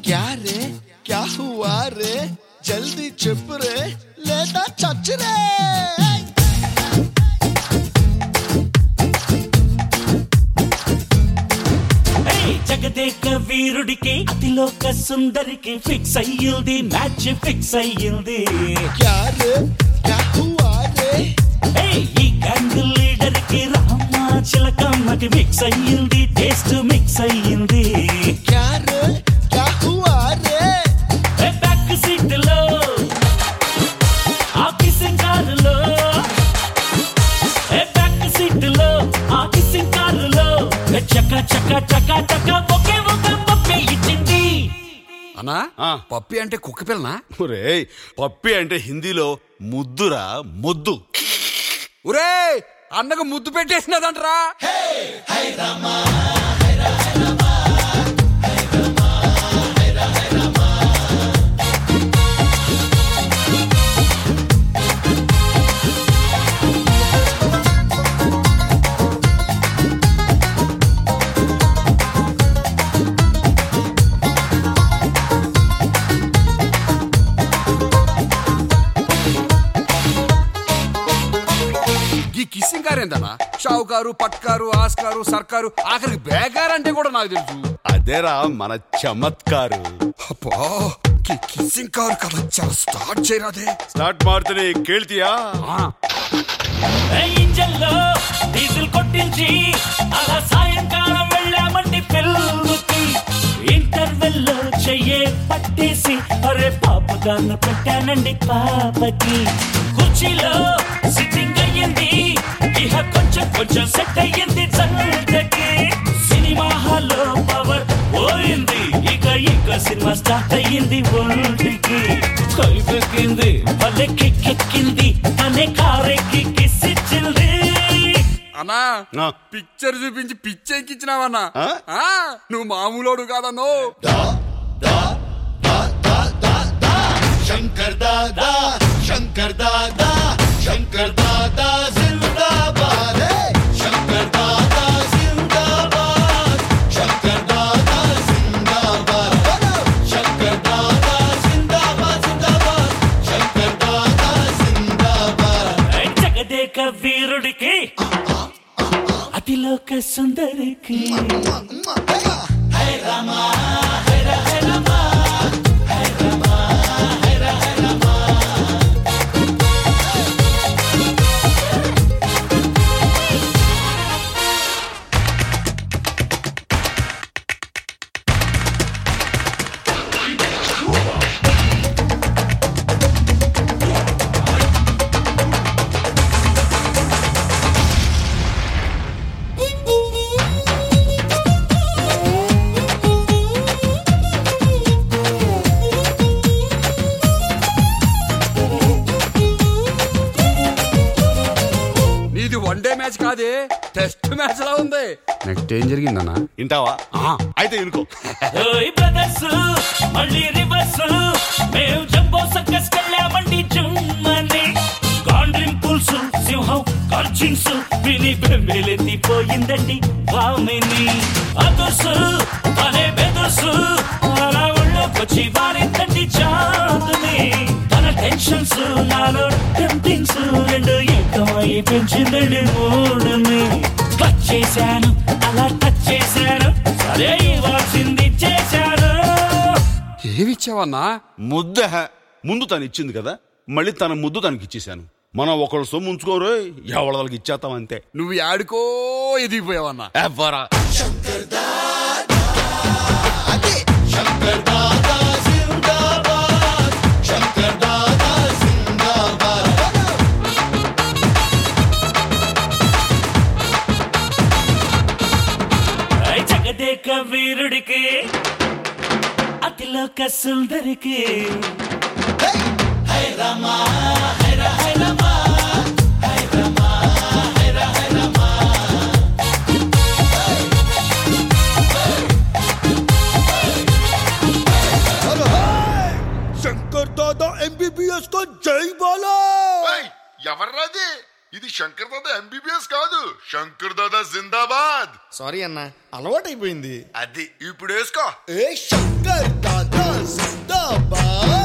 క్యా రే క్యా హువా రే జల్దీ చెప్పు రే లేదా చచ్చురే ఏయ్, జగదేక వీరుడికి అతిలోక సుందరికి ఫిక్స్ అయ్యింది మ్యాచ్ ఫిక్స్ అయ్యింది క్యా రే క్యా హువా రే ఏయ్, ఈ గ్యాంగ్ లీడర్ కి రామ చిలకమ్మకి మిక్స్ అయ్యింది టేస్ట్ మిక్స్ అయ్యింది క్యా రే క్యా హువా రే ఏ బ్యాక్ సీట్ లో ఆ కిసింగ్ కారులో ఏ బ్యాక్ సీట్ లో ఆ కిసింగ్ కారులో ఏ చక్క చక్క చక్క చక్క ఒకే ఒక పప్పే ఇచ్చింది అన్నా ఆ. పప్పి అంటే కుక్క పిల్లనా ఒరేయ్ పప్పి అంటే హిందీలో ముద్దురా ముద్దు ఒరే అన్నకు ముద్దు పెట్టేసినదంటరా ఈ కిస్సింగ్ కారు ఏందన్నా షావుకారు పట్కారు ఆస్కారు సర్కారు ఆఖరికి బేకార్ అంటే కూడా నాకు తెలుసు అదేరా మన చమత్కారు అబ్బా ఈ కిస్సింగ్ కారు కదా చాలా స్టార్ట్ చేయరాదే స్టార్ట్ ಮಾಡ್ತೀನಿ ಕೇಳ್ತೀಯಾ ఏ ఇంజన్లో డీజిల్ కొట్టించి అలా సాయంకాలం వెళ్ళామండి పెళ్ళుకి ఇంటర్వెల్ లో చెయ్యే పట్టేసి అరే పాపగాను పెట్టానండి పాపకి కుర్చీలో సిట్టింగ్ అయ్యింది ఇహ కొంచెం కొంచెం సెట్ అయ్యింది చల్లకి సినిమా హాల్లో పవర్ పోయింది ఇక ఇక సినిమా స్టార్ట్ అయ్యింది ఒంటికి కైపెక్కింది భలే కిక్కెక్కింది అనే కారెక్కి కిసిచ్చింది అన్నా ఆ. పిక్చర్ చూపించి పిచ్చెక్కిచ్చినావన్నా ఆ? ఆ, నువ్వు మామూలోడు కాదన్నో శంకర్ దాదా శంకర్ దాదా శంకర్ దాదా జిందాబాద్ రే శంకర్ దాదా జిందాబాద్ శంకర్ దాదా జిందాబాద్ శంకర్ దాదా జిందాబాద్ జిందాబాద్ శంకర్ దాదా జిందాబాద్ జగదేక వీరుడికి అతిలోక సుందరికి నీది వన్ డే మ్యాచ్ కాదే టెస్ట్ మ్యాచ్ లా ఉంది నెక్స్ట్ ఏం జరిగిందన్నా వింటావా అయితే ఇనుకో ఓయ్ బ్రదర్స్ మళ్ళీ రివర్స్ మేము జంబో సర్కస్ కెళ్ళామండి జుమ్మని కాండ్రింపుల్స్ సింహం కార్చింగ్స్ విని బెంబేలెత్తిపోయిందండి వామిని అదుర్సు అనే బెదుర్సు అలా ఒళ్ళోకొచ్చి వారిందండి చాదుని తన టెన్షన్స్ నాలో టెంప్టింగ్స్ రెండు ఏకమై పెంచిందండి మూడుని టచ్ చేశాను అలా టచ్ చేశాను సరే ఇవ్వాల్సింది చేశాను ఏమిచ్చావన్నా ముద్ద ముందు తను ఇచ్చింది కదా మళ్ళీ తన ముద్దు తనకి ఇచ్చేసాను మనం ఒకళ్ళ సొమ్ము ఉంచుకోరు ఎవరి వాళ్ళకి ఇచ్చేస్తాం అంతే నువ్వు యాడికో ఎదిగిపోయావన్నా ఎవ్వరా అదే శంకర్ దాదా జిందాబాద్ శంకర్ దాదా జిందాబాద్ ఐ జగదేక వీరుడికి అతిలోక సుందరికి శంకర్ దాదా ఎంబీబీఎస్ తో జై బాలా ఏయ్, ఎవర్రాది ఇది శంకర్ దాదా ఎంబీబీఎస్ కాదు శంకర్ దాదా జిందాబాద్ సారీ అన్న అలవాటైపోయింది అది ఇప్పుడు వేసుకో ఏ శంకర్ దాదా జిందాబాద్